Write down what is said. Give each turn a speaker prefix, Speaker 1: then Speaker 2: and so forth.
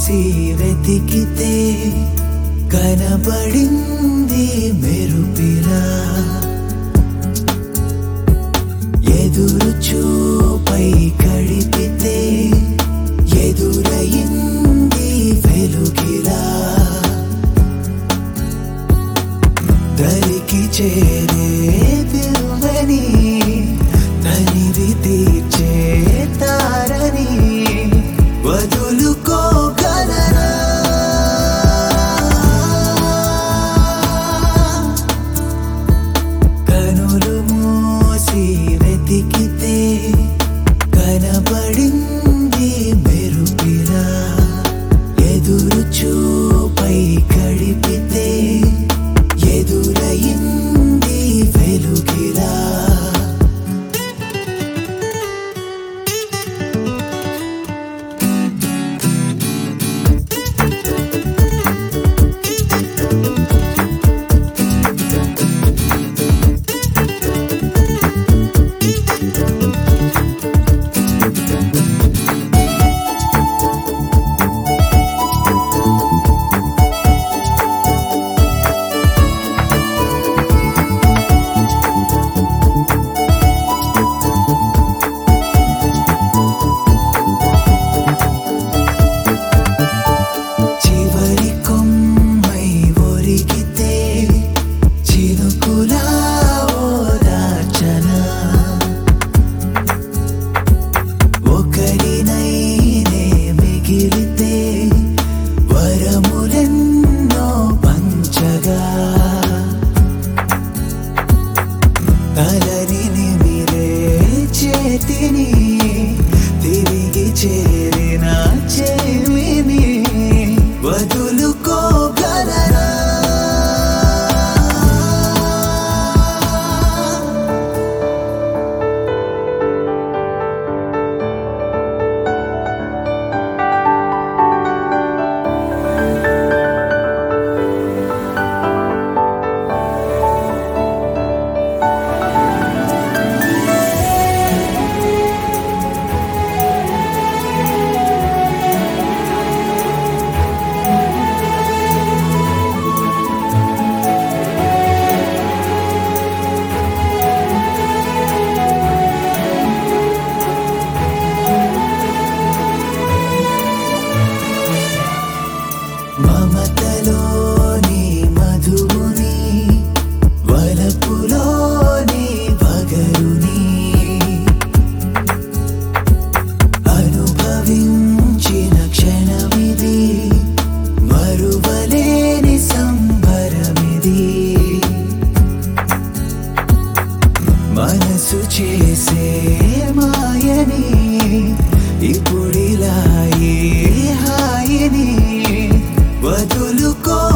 Speaker 1: మూసి వెతికితే కనబడింది మెరుపిలా ఎదురు చూపై కడిపితే ఎదురయింది వెలుగిలా దరికి చేరే దిల్వని తనివి తీర్చే తారని వదులుకోగలరా కనులు మూసి వెతికితే కనబడింది మెరుపిలా ఎదురు చూపై కడిపితే ఎదురయింది వెలుగిలా చివరి కొమ్మై ఒరిగితే చినుకులా ఓదార్చనా ఒకరినైనే మిగిలితే వరములెన్నో పంచగా తలని నిమిరే చేతిని తిరిగి చేరిన చెవిని వదులుకోగలరా మమతలోని మధువుని వలపులోని వగరుని అనుభవించిన క్షణమిది మరువలేని సంబరమిది మనసు చేసే మాయని ఇప్పుడిలా ఈ హాయిని వదులుకో